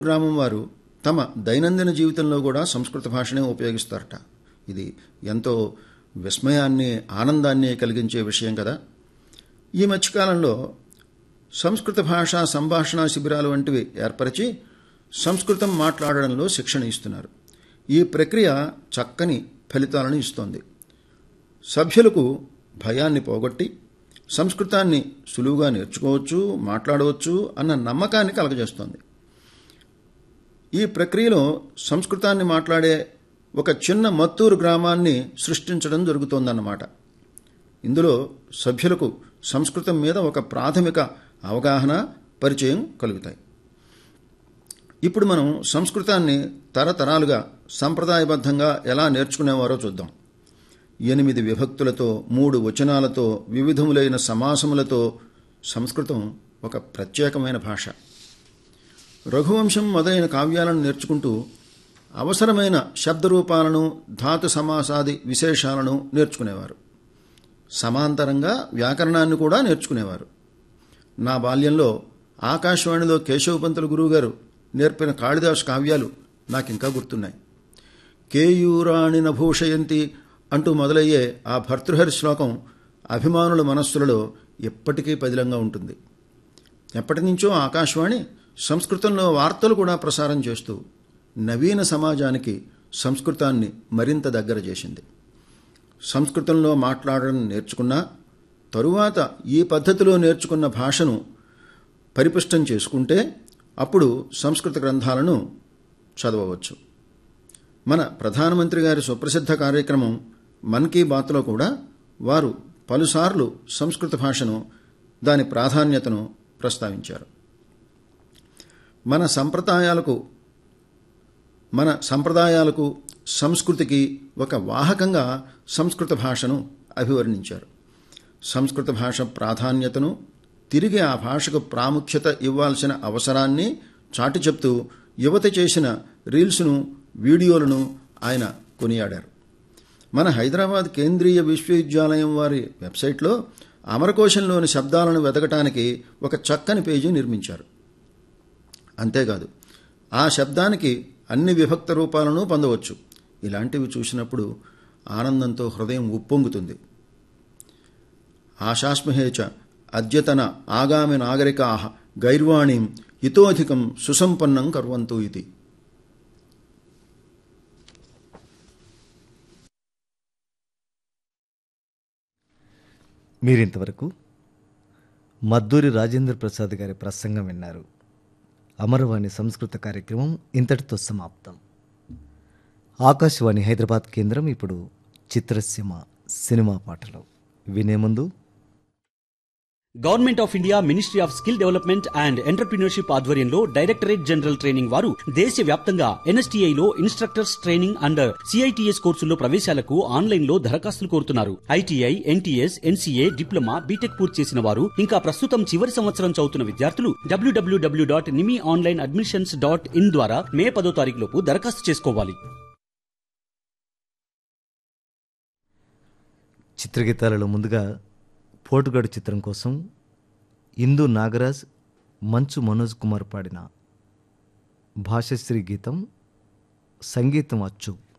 గ్రామం వారు తమ దైనందిన జీవితంలో కూడా సంస్కృత భాషనే ఉపయోగిస్తారట ఇది ఎంతో విస్మయాన్ని ఆనందాన్ని కలిగించే విషయం కదా ఈ మధ్యకాలంలో సంస్కృత భాషా సంభాషణ శిబిరాలు వంటివి ఏర్పరిచి సంస్కృతం మాట్లాడడంలో శిక్షణ ఇస్తున్నారు ఈ ప్రక్రియ చక్కని ఫలితాలను ఇస్తోంది సభ్యులకు భయాన్ని పోగొట్టి సంస్కృతాన్ని సులువుగా నేర్చుకోవచ్చు మాట్లాడవచ్చు అన్న నమ్మకాన్ని కలగజేస్తోంది ఈ ప్రక్రియలో సంస్కృతాన్ని మాట్లాడే ఒక చిన్న మత్తూరు గ్రామాన్ని సృష్టించడం జరుగుతోందన్నమాట ఇందులో సభ్యులకు సంస్కృతం మీద ఒక ప్రాథమిక అవగాహన పరిచయం కలుగుతాయి ఇప్పుడు మనం సంస్కృతాన్ని తరతరాలుగా సంప్రదాయబద్ధంగా ఎలా నేర్చుకునేవారో చూద్దాం ఎనిమిది విభక్తులతో మూడు వచనాలతో వివిధములైన సమాసములతో సంస్కృతం ఒక ప్రత్యేకమైన భాష రఘువంశం మొదలైన కావ్యాలను నేర్చుకుంటూ అవసరమైన శబ్దరూపాలను ధాతు సమాసాది విశేషాలను నేర్చుకునేవారు సమాంతరంగా వ్యాకరణాన్ని కూడా నేర్చుకునేవారు నా బాల్యంలో ఆకాశవాణిలో కేశవపంతుల గురువుగారు నేర్పిన కాళిదాసు కావ్యాలు నాకింకా గుర్తున్నాయి కేయూరాణి నభూషయంతి అంటూ మొదలయ్యే ఆ భర్తృహరి శ్లోకం అభిమానుల మనస్సులలో ఎప్పటికీ పదిలంగా ఉంటుంది ఎప్పటి నుంచో ఆకాశవాణి సంస్కృతంలో వార్తలు కూడా ప్రసారం చేస్తూ నవీన సమాజానికి సంస్కృతాన్ని మరింత దగ్గర చేసింది సంస్కృతంలో మాట్లాడడం నేర్చుకున్నా తరువాత ఈ పద్ధతిలో నేర్చుకున్న భాషను పరిపుష్టం చేసుకుంటే అప్పుడు సంస్కృత గ్రంథాలను చదవవచ్చు మన ప్రధానమంత్రి గారి సుప్రసిద్ధ కార్యక్రమం మన్ కీ బాత్లో కూడా వారు పలుసార్లు సంస్కృత భాషను దాని ప్రాధాన్యతను ప్రస్తావించారు మన సంప్రదాయాలకు మన సంప్రదాయాలకు సంస్కృతికి ఒక వాహకంగా సంస్కృత భాషను అభివర్ణించారు సంస్కృత భాష ప్రాధాన్యతను తిరిగి ఆ భాషకు ప్రాముఖ్యత ఇవ్వాల్సిన అవసరాన్ని చాటి చెప్తూ యువత చేసిన రీల్స్ను వీడియోలను ఆయన కొనియాడారు మన హైదరాబాద్ కేంద్రీయ విశ్వవిద్యాలయం వారి వెబ్సైట్లో అమరకోశంలోని శబ్దాలను వెతకటానికి ఒక చక్కని పేజీ నిర్మించారు అంతేకాదు ఆ శబ్దానికి అన్ని విభక్త రూపాలను పొందవచ్చు ఇలాంటివి చూసినప్పుడు ఆనందంతో హృదయం ఉప్పొంగుతుంది ఆశాస్మహేచ అద్యతన ఆగామి నాగరికా గైర్వాణీం ఇతోధికం సుసంపన్నం కర్వంతు ఇది మీరింతవరకు మద్దూరి రాజేంద్ర ప్రసాద్ గారి ప్రసంగం విన్నారు అమరవాణి సంస్కృత కార్యక్రమం ఇంతటితో సమాప్తం ఆకాశవాణి హైదరాబాద్ కేంద్రం ఇప్పుడు చిత్రసీమ సినిమా పాటలు వినే ముందు government of India ministry of skill development and entrepreneurship ఆధ్వర్యంలో డైరెక్టరేట్ జనరల్ ట్రైనింగ్ వారు దేశవ్యాప్తంగా ఎన్ఎస్టీఐ లో ఇన్స్ట్రక్టర్స్ ట్రైనింగ్ అండ్ సిఐటిఎస్ కోర్సుల్లో ప్రవేశాలకు ఆన్లైన్ లో దరఖాస్తులు కోరుతున్నారు ITI NTS NCA diploma BTech పూర్తి చేసిన వారు ఇంకా ప్రస్తుతం చివరి సంవత్సరం చదువుతున్న విద్యార్థులు డబ్ల్యూడబ్ల్యూడబ్ల్యూ dot Nimi online admissions dot in ద్వారా మే పదో తారీఖు లోపు దరఖాస్తు చేసుకోవాలి చిత్రగీతాలలో ముందుగా పోటుగాడు చిత్రం కోసం ఇందు నాగరాజ్ మంచు మనోజ్ కుమార్ పాడిన భాషశ్రీ గీతం సంగీతం అచ్చు